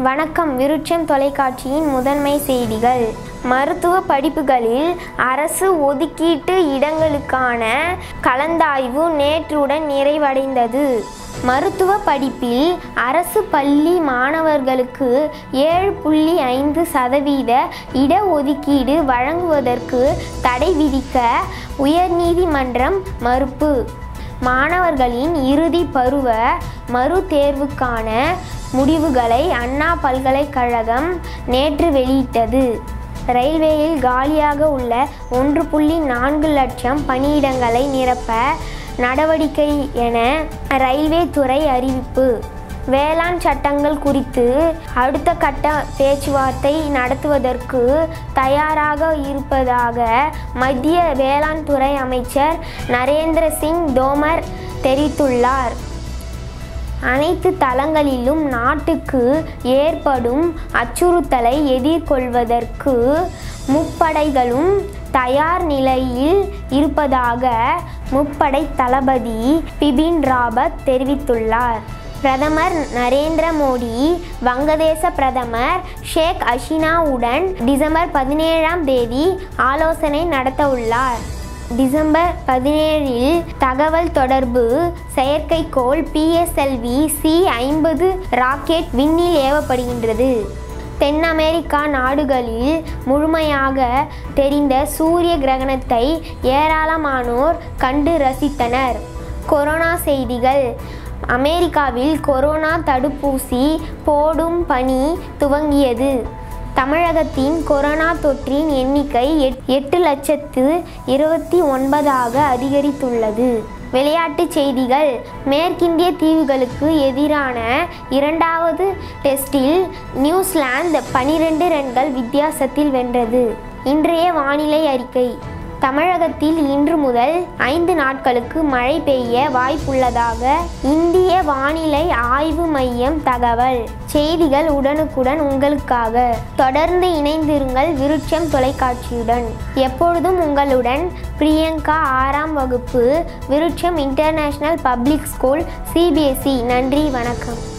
வணக்கம் விருட்சம் தொலைக்காட்சியின் முதன்மை செய்திகள் மருத்துவ படிப்புகளில் அரசு ஒதுக்கீட்டு இடங்களுக்கான கலந்தாய்வு நேற்றுடன் நிறைவடைந்தது மருத்துவ படிப்பில் அரசு பள்ளி மாணவர்களுக்கு ஏழு புள்ளி ஐந்து சதவீத இடஒதுக்கீடு வழங்குவதற்கு தடை விதிக்க உயர்நீதிமன்றம் மறுப்பு மாணவர்களின் இறுதி பருவ மறு தேர்வுக்கான முடிவுகளை அண்ணா பல்கலைக்கழகம் நேற்று வெளியிட்டது ரயில்வேயில் காலியாக உள்ள ஒன்று புள்ளி நான்கு லட்சம் பணியிடங்களை நிரப்ப நடவடிக்கை என ரயில்வே துறை அறிவிப்பு வேளாண் சட்டங்கள் குறித்து அடுத்த கட்ட பேச்சுவார்த்தை நடத்துவதற்கு தயாராக இருப்பதாக மத்திய வேளாண் துறை அமைச்சர் நரேந்திர சிங் தோமர் தெரிவித்துள்ளார் அனைத்து தளங்களிலும் நாட்டுக்கு ஏற்படும் அச்சுறுத்தலை எதிர்கொள்வதற்கு முப்படைகளும் தயார் நிலையில் இருப்பதாக முப்படை தளபதி பிபின் ராவத் தெரிவித்துள்ளார் பிரதமர் நரேந்திர மோடி வங்கதேச பிரதமர் ஷேக் ஹசீனாவுடன் டிசம்பர் பதினேழாம் தேதி ஆலோசனை நடத்தவுள்ளார் டிசம்பர் பதினேழில் தகவல் தொடர்பு செயற்கைக்கோள் பிஎஸ்எல்வி சி ஐம்பது ராக்கெட் விண்ணில் ஏவப்படுகின்றது தென் அமெரிக்கா நாடுகளில் முழுமையாக தெரிந்த சூரிய கிரகணத்தை ஏராளமானோர் கண்டு ரசித்தனர் கொரோனா செய்திகள் அமெரிக்காவில் கொரோனா தடுப்பூசி போடும் பணி துவங்கியது தமிழகத்தின் கொரோனா தொற்றின் எண்ணிக்கை எட்- எட்டு லட்சத்து இருபத்தி ஒன்பதாக அதிகரித்துள்ளது விளையாட்டுச் செய்திகள் மேற்கிந்திய தீவுகளுக்கு எதிரான இரண்டாவது டெஸ்டில் நியூசிலாந்து பனிரெண்டு ரன்கள் வித்தியாசத்தில் வென்றது இன்றைய வானிலை அறிக்கை தமிழகத்தில் இன்று முதல் ஐந்து நாட்களுக்கு மழை பெய்ய வாய்ப்புள்ளதாக இந்திய வானிலை ஆய்வு மையம் தகவல் செய்திகள் உடனுக்குடன் உங்களுக்காக தொடர்ந்து இணைந்திருங்கள் விருட்சம் தொலைக்காட்சியுடன் எப்பொழுதும் உங்களுடன் பிரியங்கா ஆறாம் வகுப்பு விருட்சம் இன்டர்நேஷனல் பப்ளிக் ஸ்கூல் சிபிஎஸ்இ நன்றி வணக்கம்